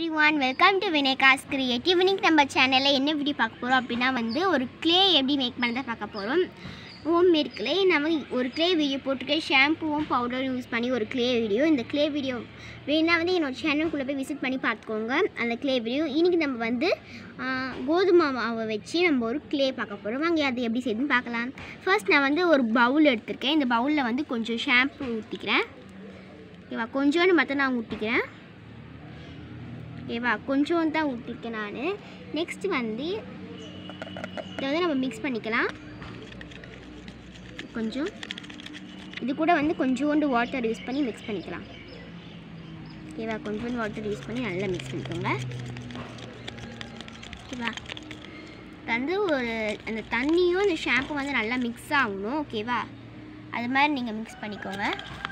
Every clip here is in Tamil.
எவ்ரி ஒன் வெல்கம் டு வினேகாஸ் கிரியேட்டிவ் இன்னைக்கு நம்ம சேனலில் என்ன வீடியோ பார்க்க போகிறோம் அப்படின்னா வந்து ஒரு க்ளே எப்படி மேக் பண்ணதை பார்க்க போகிறோம் ஹோம் மேட் க்ளே நம்ம ஒரு க்ளே வீடியோ போட்டிருக்கேன் ஷாம்புவும் பவுடரும் யூஸ் பண்ணி ஒரு க்ளே வீடியோ இந்த க்ளே வீடியோ வேணா வந்து என்னோட சேனலுக்குள்ளே போய் விசிட் பண்ணி பார்த்துக்கோங்க அந்த க்ளே வீடியோ இன்றைக்கி நம்ம வந்து ஆ, கோதுமை மாவை வச்சு நம்ம ஒரு க்ளே பார்க்க போகிறோம் வாங்க அது எப்படி செய்யுதுன்னு பார்க்கலாம் ஃபர்ஸ்ட் நான் வந்து ஒரு பவுல் எடுத்திருக்கேன் இந்த பவுலில் வந்து கொஞ்சம் ஷாம்பு ஊற்றிக்கிறேன் ஓகேவா கொஞ்சோண்டு மட்டும் நான் ஊற்றிக்கிறேன் ஓகேவா கொஞ்சம் தான் ஊற்றிருக்கேன் நான் நெக்ஸ்ட் வந்து இதை வந்து நம்ம மிக்ஸ் பண்ணிக்கலாம் கொஞ்சம் இது கூட வந்து கொஞ்சோண்டு வாட்டர் யூஸ் பண்ணி மிக்ஸ் பண்ணிக்கலாம் ஓகேவா கொஞ்சோண்டு வாட்டர் யூஸ் பண்ணி நல்லா மிக்ஸ் பண்ணிக்கோங்க ஓகேவா இது வந்து ஒரு அந்த தண்ணியும் இந்த ஷாம்பு வந்து நல்லா மிக்ஸ் ஆகணும் ஓகேவா அது மாதிரி நீங்கள் மிக்ஸ் பண்ணிக்கோங்க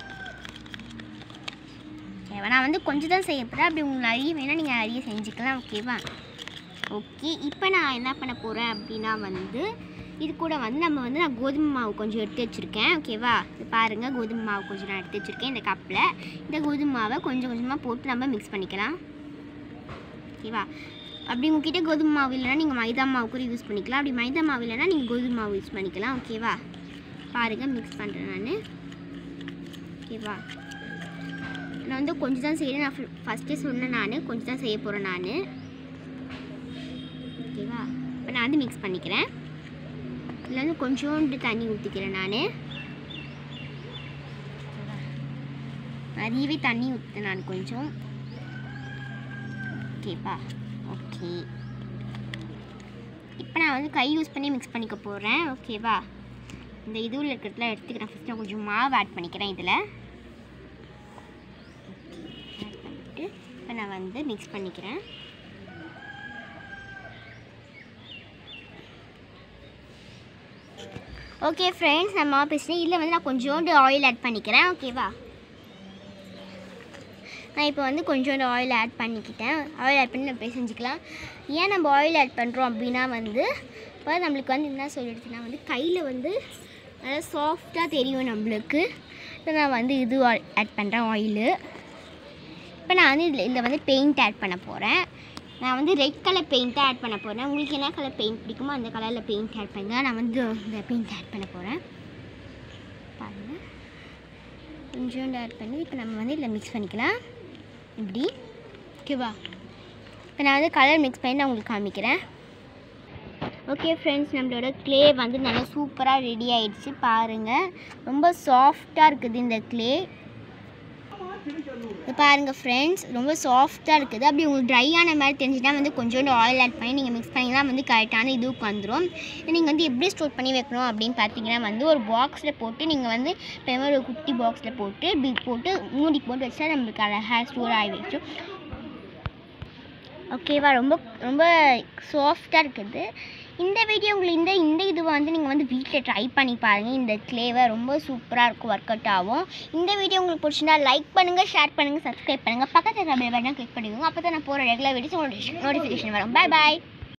ஓகேவா நான் வந்து கொஞ்சம் தான் செய்ய போகிறேன் அப்படி உங்களுக்கு நிறைய வேணால் நீங்கள் நிறைய செஞ்சுக்கலாம் ஓகேவா ஓகே இப்போ நான் என்ன பண்ண போகிறேன் அப்படின்னா வந்து இது கூட வந்து நம்ம வந்து நான் கோதுமை மாவு கொஞ்சம் எடுத்து வச்சுருக்கேன் ஓகேவா இது பாருங்கள் கோதுமை மாவு கொஞ்சம் நான் எடுத்து வச்சுருக்கேன் இந்த கப்பில் இந்த கோதுமை மாவை கொஞ்சம் கொஞ்சமாக போட்டு நம்ம மிக்ஸ் பண்ணிக்கலாம் ஓகேவா அப்படி உங்ககிட்ட கோதுமை மாவு இல்லைன்னா நீங்கள் மைதா மாவு கூட யூஸ் பண்ணிக்கலாம் அப்படி மைதா மாவு இல்லைன்னா நீங்கள் கோதுமை மாவு யூஸ் பண்ணிக்கலாம் ஓகேவா பாருங்கள் மிக்ஸ் பண்ணுறேன் நான் ஓகேவா நான் வந்து கொஞ்சம் தான் செய்கிறேன் நான் ஃபஸ்ட்டே சொன்னேன் நான் கொஞ்சம் தான் செய்ய போகிறேன் நான் ஓகேவா இப்போ நான் வந்து மிக்ஸ் பண்ணிக்கிறேன் இதில் வந்து கொஞ்சோண்டு தண்ணி ஊற்றிக்கிறேன் நான் நிறையவே தண்ணி ஊற்றுறேன் நான் கொஞ்சம் ஓகேப்பா ஓகே இப்போ நான் வந்து கை யூஸ் பண்ணி மிக்ஸ் பண்ணிக்க போகிறேன் ஓகேவா இந்த இதுவில் இருக்கிறதுல எடுத்துக்கிறேன் ஃபஸ்ட் நான் கொஞ்சம் மாவு ஆட் பண்ணிக்கிறேன் இதில் ஆட் பண்ணிட்டு இப்போ நான் வந்து மிக்ஸ் பண்ணிக்கிறேன் ஓகே ஃப்ரெண்ட்ஸ் நான் மாவு பேசுகிறேன் இதில் வந்து நான் கொஞ்சோண்டு ஆயில் ஆட் பண்ணிக்கிறேன் ஓகேவா நான் இப்போ வந்து கொஞ்சோண்டு ஆயில் ஆட் பண்ணிக்கிட்டேன் ஆயில் ஆட் பண்ணி நம்ம போய் செஞ்சுக்கலாம் ஏன் நம்ம ஆயில் ஆட் பண்ணுறோம் அப்படின்னா வந்து இப்போ நம்மளுக்கு வந்து என்ன சொல்லிடுச்சுன்னா வந்து கையில் வந்து நல்லா சாஃப்டாக தெரியும் நம்மளுக்கு இப்போ நான் வந்து இது ஆட் பண்ணுறேன் ஆயிலு இப்போ நான் வந்து இதில் இதில் வந்து பெயிண்ட் ஆட் பண்ண போகிறேன் நான் வந்து ரெட் கலர் பெயிண்ட்டை ஆட் பண்ண போகிறேன் உங்களுக்கு என்ன கலர் பெயிண்ட் பிடிக்குமோ அந்த கலரில் பெயிண்ட் ஆட் பண்ணுங்க நான் வந்து இந்த பெயிண்ட் ஆட் பண்ண போகிறேன் பாருங்கள் கொஞ்சோண்டு ஆட் பண்ணி இப்போ நம்ம வந்து இதில் மிக்ஸ் பண்ணிக்கலாம் இப்படி ஓகேவா இப்போ நான் வந்து கலர் மிக்ஸ் பண்ணி நான் உங்களுக்கு காமிக்கிறேன் ஓகே ஃப்ரெண்ட்ஸ் நம்மளோட க்ளே வந்து நல்லா சூப்பராக ரெடி ஆயிடுச்சு பாருங்கள் ரொம்ப சாஃப்டாக இருக்குது இந்த க்ளே இது பாருங்கள் ஃப்ரெண்ட்ஸ் ரொம்ப சாஃப்டாக இருக்குது அப்படி உங்களுக்கு ட்ரை ஆன மாதிரி தெரிஞ்சுட்டா வந்து கொஞ்சோண்டு ஆயில் ஆட் பண்ணி நீங்கள் மிக்ஸ் பண்ணிங்கன்னா வந்து கரெக்டான இதுவுக்கு வந்துடும் நீங்கள் வந்து எப்படி ஸ்டோர் பண்ணி வைக்கணும் அப்படின்னு பார்த்தீங்கன்னா வந்து ஒரு பாக்ஸில் போட்டு நீங்கள் வந்து இப்போ ஒரு குட்டி பாக்ஸில் போட்டு இப்படி போட்டு மூடி போட்டு வச்சா நம்மளுக்கு அழகாக ஸ்டோர் ஆகி வச்சு ஓகேவா ரொம்ப ரொம்ப சாஃப்டாக இருக்குது இந்த வீடியோ உங்களுக்கு இந்த இந்த இதுவை வந்து நீங்கள் வந்து வீட்டில் ட்ரை பண்ணி பாருங்கள் இந்த க்ளேவை ரொம்ப சூப்பராக இருக்கும் ஒர்க் அவுட் ஆகும் இந்த வீடியோ உங்களுக்கு பிடிச்சிருந்தா லைக் பண்ணுங்கள் ஷேர் பண்ணுங்கள் சப்ஸ்கிரைப் பண்ணுங்கள் பக்கத்தில் பெல் பட்டன் கிளிக் பண்ணிக்கோங்க அப்போ தான் நான் போகிற ரெகுலர் வீடியோஸ் உங்களுக்கு நோட்டிஃபிகேஷன் வரும் பை பாய்